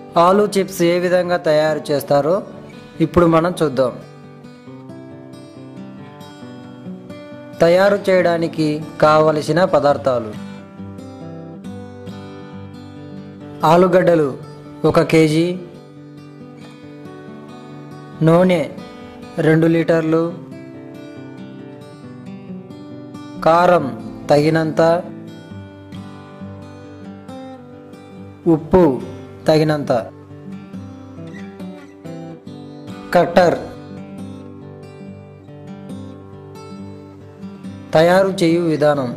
ఆలు చిప్స్ ఏ విధంగా తయారు చేస్తారో ఇప్పుడు మనం చూద్దాం తయారు చేయడానికి కావలసిన పదార్థాలు ఆలుగడ్డలు ఒక కేజీ నూనె రెండు లీటర్లు కారం తగినంత ఉప్పు తగినంత కట్టర్ తయారు చేయు విధానం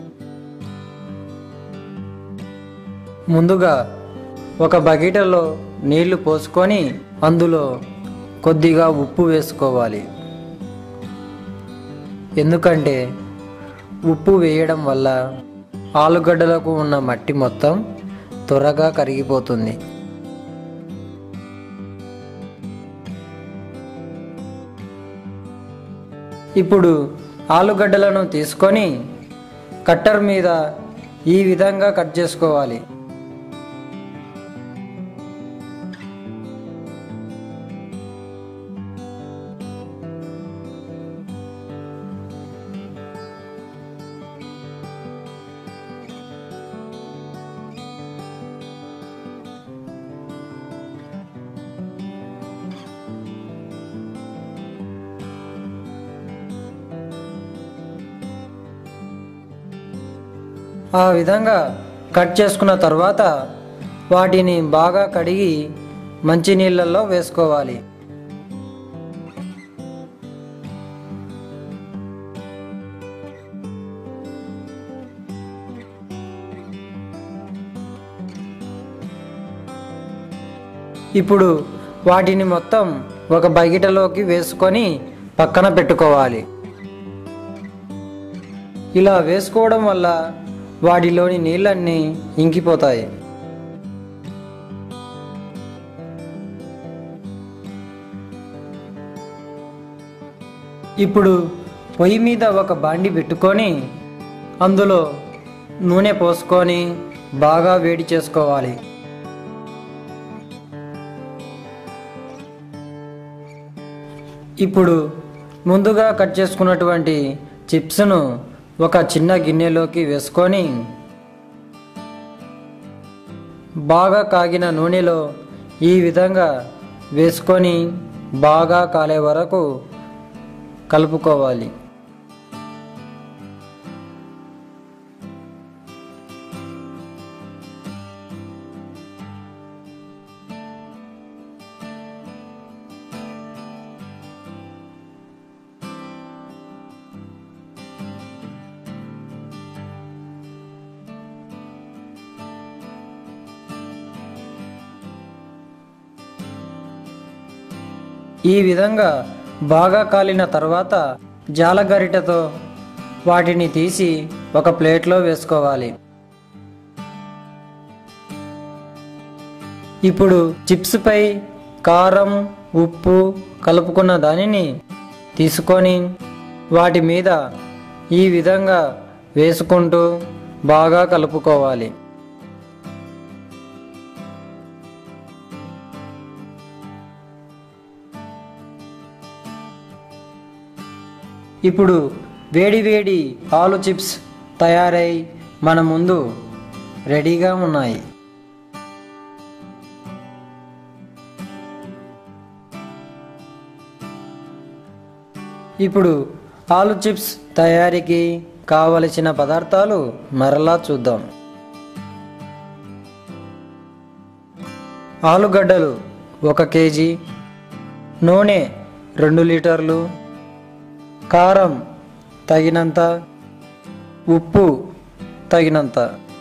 ముందుగా ఒక బకెటలో నీళ్లు పోసుకొని అందులో కొద్దిగా ఉప్పు వేసుకోవాలి ఎందుకంటే ఉప్పు వేయడం వల్ల ఆలుగడ్డలకు ఉన్న మట్టి మొత్తం త్వరగా కరిగిపోతుంది ఇప్పుడు ఆలుగడ్డలను తీసుకొని కట్టర్ మీద ఈ విధంగా కట్ చేసుకోవాలి ఆ విధంగా కట్ చేసుకున్న తర్వాత వాటిని బాగా కడిగి మంచి నీళ్ళల్లో వేసుకోవాలి ఇప్పుడు వాటిని మొత్తం ఒక బకెటలోకి వేసుకొని పక్కన పెట్టుకోవాలి ఇలా వేసుకోవడం వల్ల వాటిలోని నీళ్ళన్నీ ఇంకిపోతాయి ఇప్పుడు పొయ్యి మీద ఒక బాండి పెట్టుకొని అందులో నూనె పోసుకొని బాగా వేడి చేసుకోవాలి ఇప్పుడు ముందుగా కట్ చేసుకున్నటువంటి చిప్స్ను ఒక చిన్న గిన్నెలోకి వేసుకొని బాగా కాగిన నూనెలో ఈ విధంగా వేసుకొని బాగా కాలే వరకు కలుపుకోవాలి ఈ విధంగా బాగా కాలిన తర్వాత జాలగరిటతో వాటిని తీసి ఒక ప్లేట్లో వేసుకోవాలి ఇప్పుడు చిప్స్ పై కారం ఉప్పు కలుపుకున్న దానిని తీసుకొని వాటి మీద ఈ విధంగా వేసుకుంటూ బాగా కలుపుకోవాలి ఇప్పుడు వేడి వేడి ఆలు చిప్స్ తయారై మన ముందు రెడీగా ఉన్నాయి ఇప్పుడు ఆలు చిప్స్ తయారీకి కావలసిన పదార్థాలు మరలా చూద్దాం ఆలుగడ్డలు ఒక కేజీ నూనె రెండు లీటర్లు కారం తగినంత ఉప్పు తగినంత